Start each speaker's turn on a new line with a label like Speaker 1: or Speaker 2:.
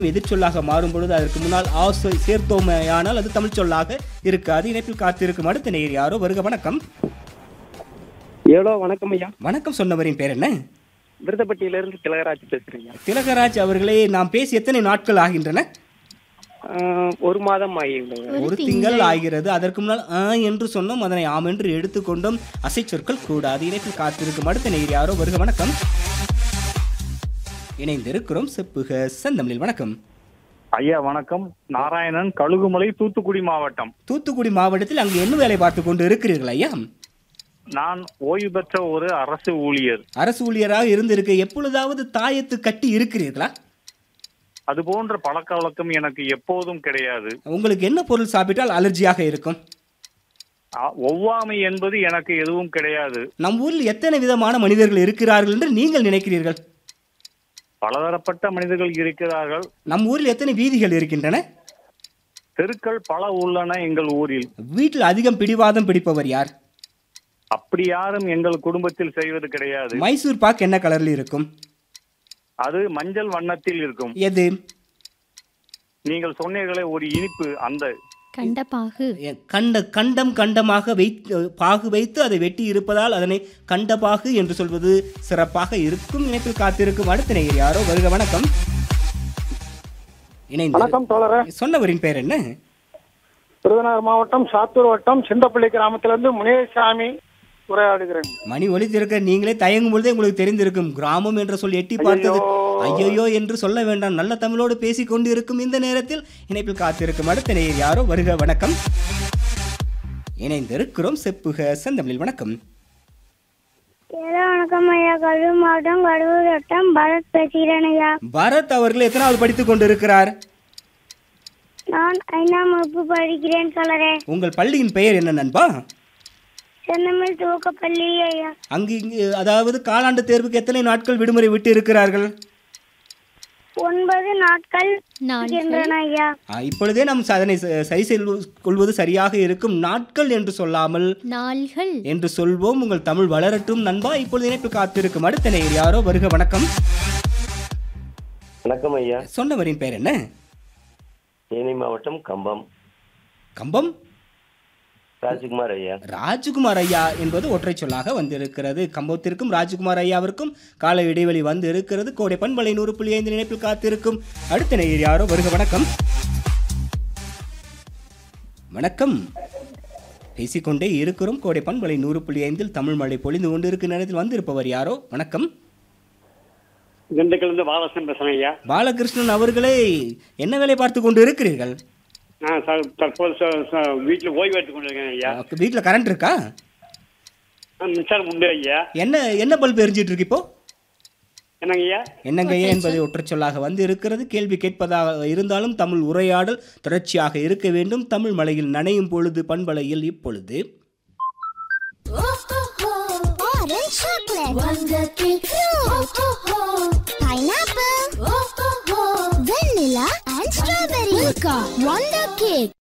Speaker 1: எதிர்ச்சொல்லாக மாறும் பொழுது அதற்கு முன்னால் ஆசை சேர்த்தோமையானால் அது தமிழ் சொல்லாக இருக்காது இணைப்பில் காத்திருக்கும் அடுத்த நேர் யாரோ வருக வணக்கம்
Speaker 2: ஏலோ வணக்கம் ஐயா
Speaker 1: வணக்கம் சொன்னவரின் பேர் என்ன
Speaker 2: விருதப்பட்டியிலிருந்து திலகராஜ் பேசுறேன் ஐயா
Speaker 1: திலகராஜ் அவர்களே நாம் பேசி எத்தனை நாட்கள் ஆகின்றன
Speaker 2: ஆஹ், ஒரு மாதம் ஆகியுள்ளது
Speaker 1: ஒரு திங்கள் ஆகிறது அதற்கு முன்னால் ஆ என்று சொன்னோம் அதனை ஆம் என்று எடுத்துக்கொண்டோம் அசை சொற்கள் கூடாது இணைப்பில் காத்திருக்கும் அடுத்த நேர் யாரோ வருக வணக்கம் இணைந்திருக்கிறோம் செப்புக செந்தமிழில் வணக்கம்
Speaker 3: ஐயா வணக்கம் நாராயணன் கழுகுமலை தூத்துக்குடி மாவட்டம்
Speaker 1: தூத்துக்குடி மாவட்டத்தில் அங்கு என்ன வேலை பார்த்து கொண்டு இருக்கிறீர்கள் ஐயா
Speaker 3: நான் ஓய்வு பெற்ற ஒரு அரசு ஊழியர்
Speaker 1: அரசு ஊழியராக இருந்திருக்க எப்பொழுதாவது தாயத்து கட்டி இருக்கிறீர்களா
Speaker 3: அது போன்ற பழக்க வழக்கம் எனக்கு எப்போதும் கிடையாது
Speaker 1: உங்களுக்கு என்ன பொருள் சாப்பிட்டால் அலர்ஜியாக இருக்கும்
Speaker 3: அ- ஒவ்வாமை என்பது எனக்கு எதுவும் கிடையாது
Speaker 1: நம் ஊரில் எத்தனை விதமான மனிதர்கள் இருக்கிறார்கள் என்று நீங்கள் நினைக்கிறீர்கள்
Speaker 3: பலதரப்பட்ட மனிதர்கள் இருக்கிறார்கள்
Speaker 1: நம் ஊரில் எத்தனை வீதிகள் இருக்கின்றன
Speaker 3: தெருக்கள் பல உள்ளன எங்கள் ஊரில்
Speaker 1: வீட்டில் அதிகம் பிடிவாதம் பிடிப்பவர் யார்
Speaker 3: அப்படி யாரும் எங்கள் குடும்பத்தில் செய்வது கிடையாது
Speaker 1: மைசூர் பாக் என்ன கலரில் இருக்கும்
Speaker 3: அது மஞ்சள் வண்ணத்தில் இருக்கும்
Speaker 1: எது
Speaker 3: நீங்கள் சொன்னீர்களே ஒரு இனிப்பு அந்த
Speaker 4: கண்டபாகு
Speaker 1: எ- கண்ட கண்டம் கண்டமாக வைத்து பாகு வைத்து அதை வெட்டி இருப்பதால் அதனை கண்டபாகு என்று சொல்வது சிறப்பாக இருக்கும் இணைப்பில் காத்திருக்கும் அடுத்த நேயர் யாரோ வருக வணக்கம் இணைந்து
Speaker 5: வணக்கம் தோழரே
Speaker 1: சொன்னவரின் பெயர் என்ன
Speaker 5: விருதுநகர் மாவட்டம் சாத்தூர் வட்டம் சிந்தப்பள்ளி கிராமத்திலிருந்து முனியசாமி உரையாடுகிறேன்
Speaker 1: மணி ஒலித்திருக்க நீங்களே தயங்கும் பொழுதே உங்களுக்கு தெரிந்திருக்கும் கிராமம் என்ற சொல் எட்டி பார்த்தது ஐயையோ என்று சொல்ல வேண்டாம் நல்ல தமிழோடு பேசிக் கொண்டு இருக்கும் இந்த நேரத்தில் இணைப்பில் காத்திருக்கும் அடுத்த நேயர் யாரோ வருக வணக்கம் இணைந்திருக்கிறோம் செப்புக செந்தமிழில் வணக்கம்
Speaker 6: ஏதோ வணக்கம் ஐயா கல்வி மாவட்டம் கடலூர் வட்டம் பரத் பேசுகிறேன் ஐயா
Speaker 1: பரத் அவர்கள் எத்தனாவது படித்துக் கொண்டிருக்கிறார்
Speaker 6: நான் ஐந்தாம் வகுப்பு படிக்கிறேன் சொல்றே
Speaker 1: உங்கள் பள்ளியின் பெயர் என்ன நண்பா
Speaker 6: செந்தமிழ் துவக்கப்பள்ளி ஐயா
Speaker 1: அங்கு இங்கு அதாவது காலாண்டு தேர்வுக்கு எத்தனை நாட்கள் விடுமுறை விட்டு இருக்கிறார்கள்
Speaker 6: ஒன்பது நாட்கள்
Speaker 4: நாட்கள்
Speaker 6: இருக்கின்றன ஐயா
Speaker 1: ஆ, இப்பொழுதே நாம் அதனை ச- சரி செய்து கொள்வது சரியாக இருக்கும் நாட்கள் என்று சொல்லாமல்
Speaker 4: நாள்கள்
Speaker 1: என்று சொல்வோம் உங்கள் தமிழ் வளரட்டும் நண்பா இப்பொழுது இணைப்பு காத்திருக்கும் அடுத்த நேயர் யாரோ வருக வணக்கம்
Speaker 7: வணக்கம் ஐயா
Speaker 1: சொன்னவரின் பெயர் என்ன
Speaker 7: தேனி மாவட்டம் கம்பம்
Speaker 1: கம்பம்
Speaker 7: ராஜ்குமார் ஐயா
Speaker 1: ராஜ்குமார் ஐயா என்பது ஒற்றை சொல்லாக வந்திருக்கிறது கம்பத்திற்கும் ராஜ்குமார் ஐயாவிற்கும் கால இடைவெளி வந்து இருக்கிறது கோடை பண்பலை நூறு புள்ளி ஐந்து நினைப்பில் காத்திருக்கும் அடுத்த நேயர் யாரோ வருக வணக்கம் வணக்கம் பேசிக்கொண்டே இருக்கிறோம் கோடை பண்பலை நூறு புள்ளி ஐந்தில் தமிழ் மழை பொழிந்து கொண்டு இருக்கும் நேரத்தில் வந்திருப்பவர் யாரோ வணக்கம்
Speaker 2: திண்டுக்கல் இருந்து பாலசன் பேசுறேன் ஐயா
Speaker 1: பாலகிருஷ்ணன் அவர்களே என்ன வேலை பார்த்து கொண்டு இருக்கிறீர்கள்
Speaker 2: நான் ச- தற்போது ச- ச- வீட்டில் ஓய்வு எடுத்துக் கொண்டிருக்கேன் ஐயா
Speaker 1: வீட்டில் கரண்ட் இருக்கா
Speaker 2: நான் மின்சாரம் உண்டு ஐயா
Speaker 1: என்ன என்ன பல்ப் எரிஞ்சிட்டு இருக்கு இப்போ
Speaker 2: என்னங்க ஐயா
Speaker 1: என்னங்க ஏன் என்பதை ஒற்றைச் சொல்லாக வந்து இருக்கிறது கேள்வி கேட்பதாக இருந்தாலும் தமிழ் உரையாடல் தொடர்ச்சியாக இருக்க வேண்டும் தமிழ் மலையில் நனையும் பொழுது பண்பலையில் இப்பொழுது
Speaker 6: Orange chocolate. Wonder cake. Fruit. Pineapple. Vanilla and strawberry. Milka. Wonder cake.